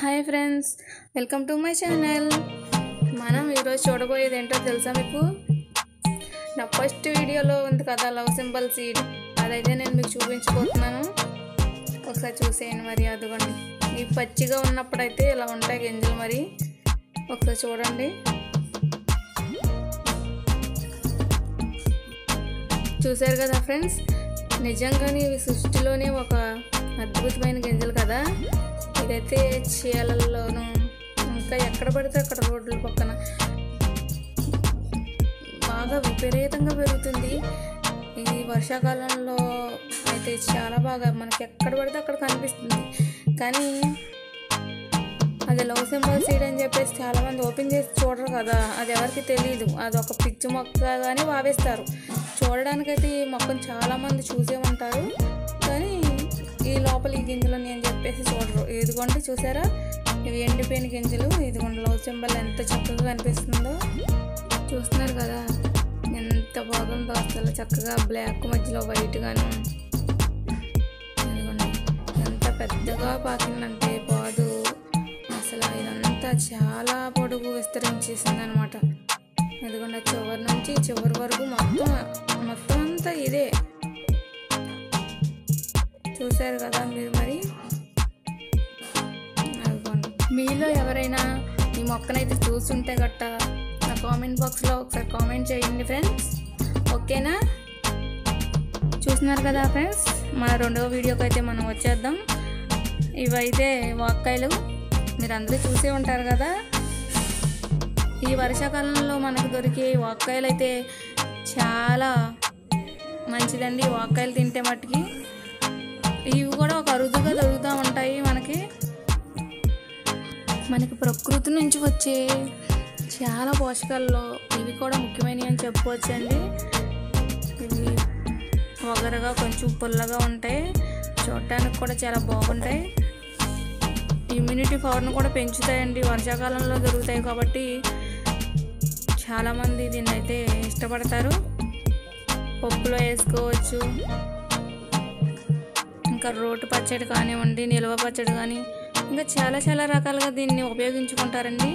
Hi friends welcome to my channel మనం ఈరోజు చూడబోయేది ఏంటో తెలుసా మీకు నా ఫస్ట్ వీడియోలో ఉంది కదా లవ్ సింబల్ సీడ్ అదైతే నేను మీకు చూపించబోతున్నాను ఒకసారి చూసేయండి మరి అదిగోండి ఈ పచ్చిగా ఉన్నప్పుడైతే ఇలా ఉంటాయి గింజలు మరి ఒకసారి చూడండి చూశారు కదా ఫ్రెండ్స్ నిజంగానే ఇవి సృష్టిలోనే ఒక అద్భుతమైన గింజలు కదా ఇదైతే చీలల్లోనూ ఇంకా ఎక్కడ పడితే అక్కడ రోడ్ల పక్కన బాగా విపరీతంగా పెరుగుతుంది ఇది వర్షాకాలంలో అయితే చాలా బాగా మనకి ఎక్కడ పడితే అక్కడ కనిపిస్తుంది కానీ అది లవ్ సింబల్ సీడ్ అని చెప్పేసి చాలామంది ఓపెన్ చేసి చూడరు కదా అది ఎవరికి తెలియదు అది ఒక పిచ్చి మొక్క కానీ భావిస్తారు చూడడానికైతే ఈ మొక్కను చాలామంది చూసే ఉంటారు కానీ ఈ లోపల ఈ గింజలు అని చెప్పేసి చూడరు ఇదిగోండి చూసారా ఇవి ఎండిపోయిన గింజలు ఇదిగోండి లవ్ సింబల్ ఎంత చక్కగా కనిపిస్తుందో చూస్తున్నారు కదా ఎంత బాగుందో అసలు చక్కగా బ్లాక్ మధ్యలో వైట్ గాను ఇదిగోండి ఎంత పెద్దగా పాకిందంటే పాదు అసలు ఇదంతా చాలా పొడుగు విస్తరించేసింది అనమాట ఎందుకంటే చివరి నుంచి చివరి వరకు మొత్తం మొత్తం అంతా ఇదే చూశారు కదా మీరు మరి అదిగోండి. మీలో ఎవరైనా ఈ మొక్కనైతే చూస్తుంటే గట్ట నా కామెంట్ బాక్స్లో ఒకసారి కామెంట్ చేయండి ఫ్రెండ్స్ ఓకేనా చూస్తున్నారు కదా ఫ్రెండ్స్ మన రెండవ వీడియోకి అయితే మనం వచ్చేద్దాం ఇవైతే వాక్కాయలు మీరు అందరూ చూసే ఉంటారు కదా ఈ వర్షాకాలంలో మనకు దొరికే వాక్కాయలు అయితే చాలా మంచిదండి ఈ వాక్కాయలు తింటే మట్టుకి ఇవి కూడా ఒక అరుదుగా దొరుకుతూ ఉంటాయి మనకి మనకి ప్రకృతి నుంచి వచ్చే చాలా పోషకాల్లో ఇవి కూడా ముఖ్యమైనవి అని చెప్పుకోవచ్చండి ఇవి వగరగా కొంచెం పుల్లగా ఉంటాయి చూడటానికి కూడా చాలా బాగుంటాయి ఇమ్యూనిటీ పవర్ను కూడా పెంచుతాయండి వర్షాకాలంలో దొరుకుతాయి కాబట్టి చాలామంది దీన్ని అయితే ఇష్టపడతారు పప్పులో వేసుకోవచ్చు ఇంకా రోటి పచ్చడి కానివ్వండి నిల్వ పచ్చడి కానీ ఇంకా చాలా చాలా రకాలుగా దీన్ని ఉపయోగించుకుంటారండి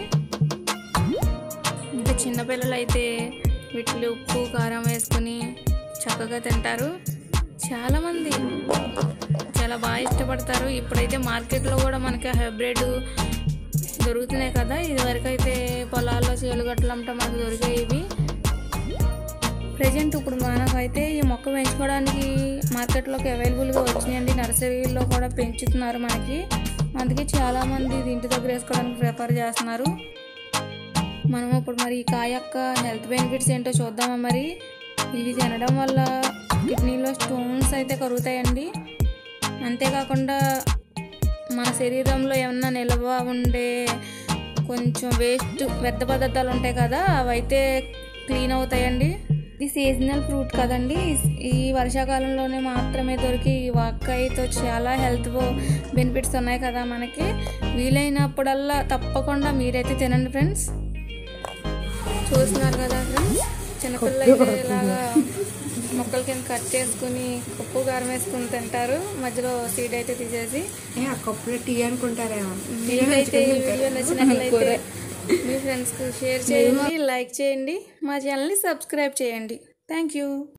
ఇంకా చిన్నపిల్లలు అయితే వీటిలో ఉప్పు కారం వేసుకొని చక్కగా తింటారు చాలామంది చాలా బాగా ఇష్టపడతారు ఇప్పుడైతే మార్కెట్లో కూడా మనకి హైబ్రిడ్ దొరుకుతున్నాయి కదా ఇదివరకు అయితే పొలాల్లో చేలుగట్లు అమ్మటం మనకు దొరికాయి ఇవి ప్రజెంట్ ఇప్పుడు మనకైతే ఈ మొక్క పెంచుకోవడానికి మార్కెట్లోకి అవైలబుల్గా వచ్చినాయండి నర్సరీలో కూడా పెంచుతున్నారు మనకి అందుకే చాలామంది ఇది ఇంటి దగ్గర వేసుకోవడానికి ప్రిఫర్ చేస్తున్నారు మనం ఇప్పుడు మరి ఈ కాయ యొక్క హెల్త్ బెనిఫిట్స్ ఏంటో చూద్దామా మరి ఇవి తినడం వల్ల కిడ్నీలో స్టోన్స్ అయితే కరుగుతాయండి అంతేకాకుండా మన శరీరంలో ఏమన్నా నిల్వ ఉండే కొంచెం వేస్ట్ వ్యర్థ పదార్థాలు ఉంటాయి కదా అవైతే క్లీన్ అవుతాయండి ఇది సీజనల్ ఫ్రూట్ కదండి ఈ వర్షాకాలంలోనే మాత్రమే దొరికి ఈ వాక్కాయతో చాలా హెల్త్ బెనిఫిట్స్ ఉన్నాయి కదా మనకి వీలైనప్పుడల్లా తప్పకుండా మీరైతే తినండి ఫ్రెండ్స్ చూస్తున్నారు కదా ఫ్రెండ్స్ చిన్నపిల్లలు అయితే ఇలాగా మొక్కల కింద కట్ చేసుకుని ఉప్పు కారం వేసుకుని తింటారు మధ్యలో సీడ్ అయితే తీసేసి ఏ ఆ కప్పులో టీ అనుకుంటారేమో మీకైతే ఈ వీడియో నచ్చినట్లయితే మీ ఫ్రెండ్స్కి షేర్ చేయండి లైక్ చేయండి మా ఛానల్ని సబ్స్క్రైబ్ చేయండి థ్యాంక్ యూ